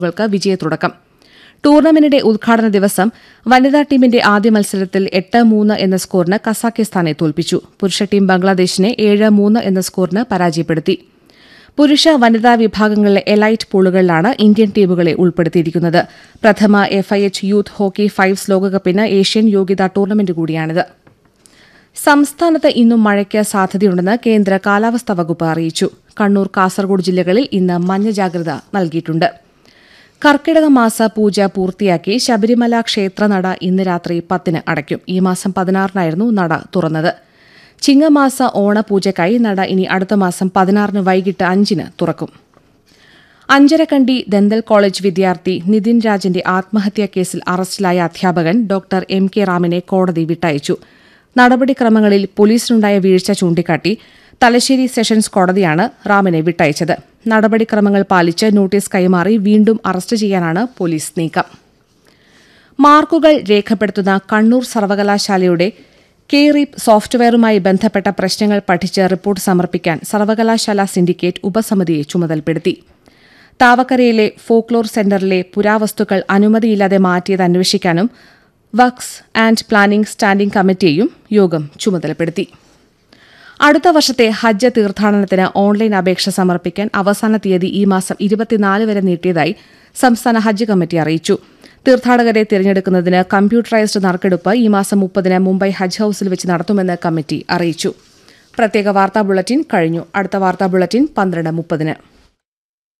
ൾക്ക് വിജയത്തുടക്കം ടൂർണമെന്റിന്റെ ഉദ്ഘാടന ദിവസം വനിതാ ടീമിന്റെ ആദ്യ മത്സരത്തിൽ എട്ട് മൂന്ന് എന്ന സ്കോറിന് കസാക്കിസ്ഥാനെ തോൽപ്പിച്ചു പുരുഷ ടീം ബംഗ്ലാദേശിനെ ഏഴ് മൂന്ന് എന്ന സ്കോറിന് പരാജയപ്പെടുത്തി പുരുഷ വനിതാ വിഭാഗങ്ങളിലെ എലൈറ്റ് പൂളുകളിലാണ് ഇന്ത്യൻ ടീമുകളെ ഉൾപ്പെടുത്തിയിരിക്കുന്നത് പ്രഥമ എഫ്ഐഎച്ച് യൂത്ത് ഹോക്കി ഫൈവ്സ് ലോകകപ്പിന് ഏഷ്യൻ യോഗ്യതാ ടൂർണമെന്റ് കൂടിയാണിത് സംസ്ഥാനത്ത് ഇന്നും മഴയ്ക്ക് സാധ്യതയുണ്ടെന്ന് കേന്ദ്ര കാലാവസ്ഥാ വകുപ്പ് അറിയിച്ചു കണ്ണൂർ കാസർഗോഡ് ജില്ലകളിൽ ഇന്ന് മഞ്ഞ ജാഗ്രത നൽകിയിട്ടുണ്ട് കർക്കിടക മാസ പൂജ പൂർത്തിയാക്കി ശബരിമല ക്ഷേത്രനട ഇന്ന് രാത്രി പത്തിന് അടയ്ക്കും ഈ മാസം പതിനാറിനായിരുന്നു നട തുറന്നത് ചിങ്ങമാസ ഓണപൂജയ്ക്കായി നട ഇനി അടുത്ത മാസം പതിനാറിന് വൈകിട്ട് അഞ്ചിന് തുറക്കും അഞ്ചരക്കണ്ടി ദന്തൽ കോളേജ് വിദ്യാർത്ഥി നിതിൻ രാജിന്റെ ആത്മഹത്യാ കേസിൽ അറസ്റ്റിലായ അധ്യാപകൻ ഡോക്ടർ എം കെ റാമിനെ കോടതി വിട്ടയച്ചു നടപടിക്രമങ്ങളിൽ പോലീസിനുണ്ടായ വീഴ്ച ചൂണ്ടിക്കാട്ടി തലശ്ശേരി സെഷൻസ് കോടതിയാണ് റാമിനെ വിട്ടയച്ചത് നടപടിക്രമങ്ങൾ പാലിച്ച് നോട്ടീസ് കൈമാറി വീണ്ടും അറസ്റ്റ് ചെയ്യാനാണ് പോലീസ് നീക്കം മാർക്കുകൾ രേഖപ്പെടുത്തുന്ന കണ്ണൂർ സർവകലാശാലയുടെ കെ റീപ് സോഫ്റ്റ്വെയറുമായി ബന്ധപ്പെട്ട പ്രശ്നങ്ങൾ പഠിച്ച് റിപ്പോർട്ട് സമർപ്പിക്കാൻ സർവകലാശാല സിൻഡിക്കേറ്റ് ഉപസമിതിയെ ചുമതലപ്പെടുത്തി താവക്കരയിലെ ഫോക്ലോർ സെന്ററിലെ പുരാവസ്തുക്കൾ അനുമതിയില്ലാതെ മാറ്റിയത് അന്വേഷിക്കാനും വക്സ് ആൻഡ് പ്ലാനിംഗ് സ്റ്റാൻഡിംഗ് കമ്മിറ്റിയെയും യോഗം ചുമതലപ്പെടുത്തി അടുത്ത വർഷത്തെ ഹജ്ജ് തീർത്ഥാടനത്തിന് ഓൺലൈൻ അപേക്ഷ സമർപ്പിക്കാൻ അവസാന തീയതി ഈ മാസം ഇരുപത്തിനാല് വരെ നീട്ടിയതായി സംസ്ഥാന ഹജ്ജ് കമ്മിറ്റി അറിയിച്ചു തീർത്ഥാടകരെ തിരഞ്ഞെടുക്കുന്നതിന് കമ്പ്യൂട്ടറൈസ്ഡ് നറുക്കെടുപ്പ് ഈ മാസം മുപ്പതിന് മുംബൈ ഹജ്ജ് ഹൌസിൽ വെച്ച് നടത്തുമെന്ന് കമ്മിറ്റി അറിയിച്ചു പ്രത്യേക വാർത്താ ബുള്ളറ്റിൻ കഴിഞ്ഞു അടുത്ത വാർത്താ ബുള്ളറ്റിൻ പന്ത്രണ്ട് മുപ്പതിന്